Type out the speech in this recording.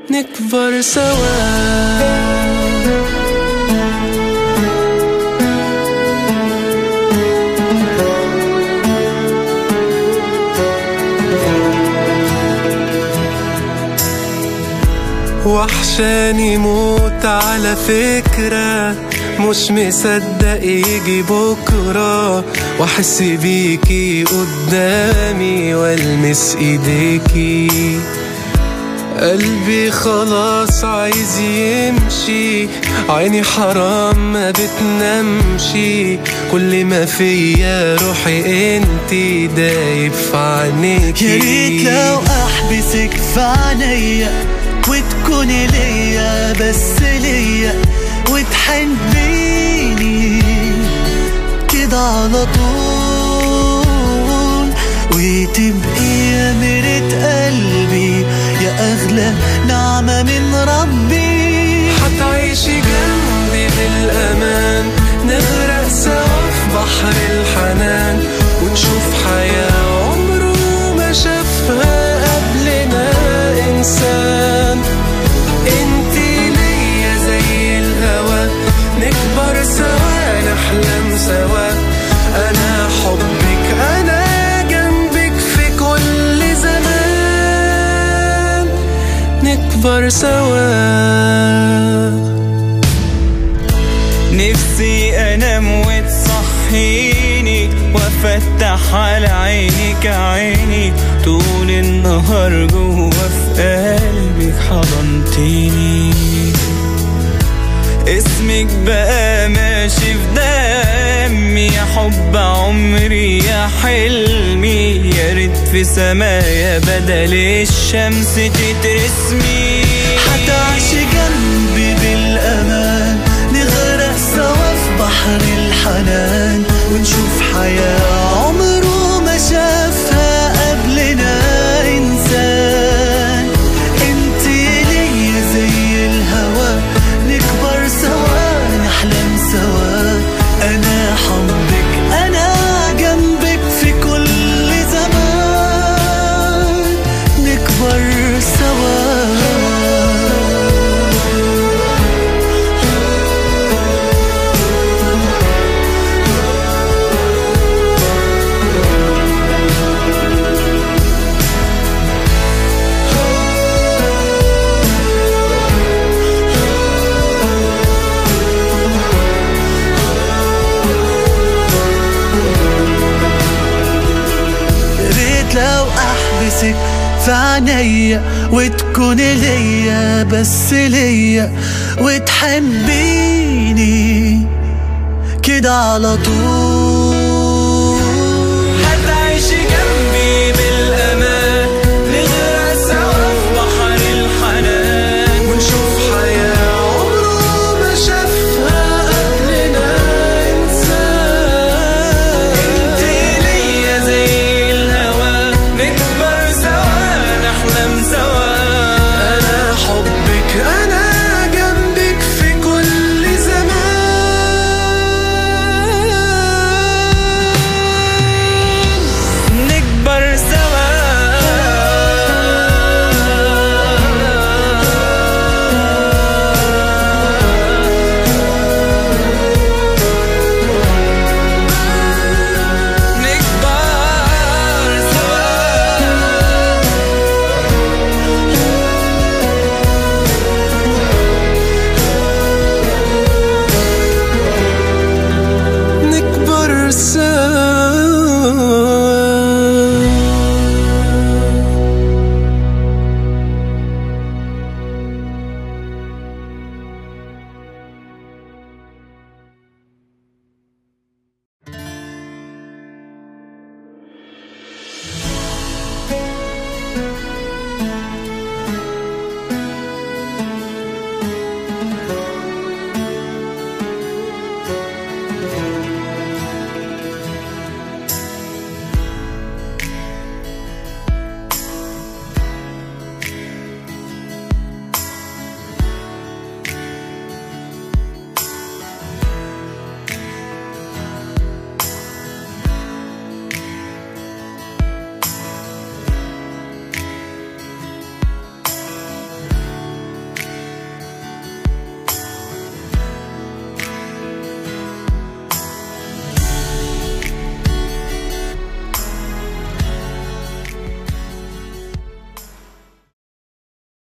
نكبر سوا وحشاني موت على فكرة مش مصدق يجي بكرة واحس بيكي قدامي والمس ايديكي قلبي خلاص عايز يمشي عيني حرام ما بتنامشي كل ما فيا روحي انتي دايب في عينيكي يا ريت لو احبسك في عينيا وتكوني ليا بس ليا وتحبيني كده على طول وتبقي يا مرة قلبي يا أغلى نعمة من ربي هتعيشي جنبي بالأمان نغرق سوا في بحر الحنان ونشوف حياة عمره ما شافها قبلنا إنسان انتي ليا زي الهوا نكبر سوا نحلم سوا أنا حبك أنا جنبك في كل زمان نكبر سوا نفسي انام وتصحيني وافتح على عينك عيني طول النهار جوا في قلبك حضنتيني اسمك بقى ماشي في دمي يا حب عمري يا حلمي يا ريت في سمايا بدل الشمس تترسمي هتعيشي جنبي بالأمان نغرق سوا في بحر الحنان ونشوف حياة عمره ما شافها قبلنا إنسان انتي ليا زي الهوا نكبر سوا نحلم سوا أنا حبك أنا جنبك في كل زمان نكبر سوا ريت لو احبسك في عينيا وتكوني ليا بس ليا وتحبيني كده على طول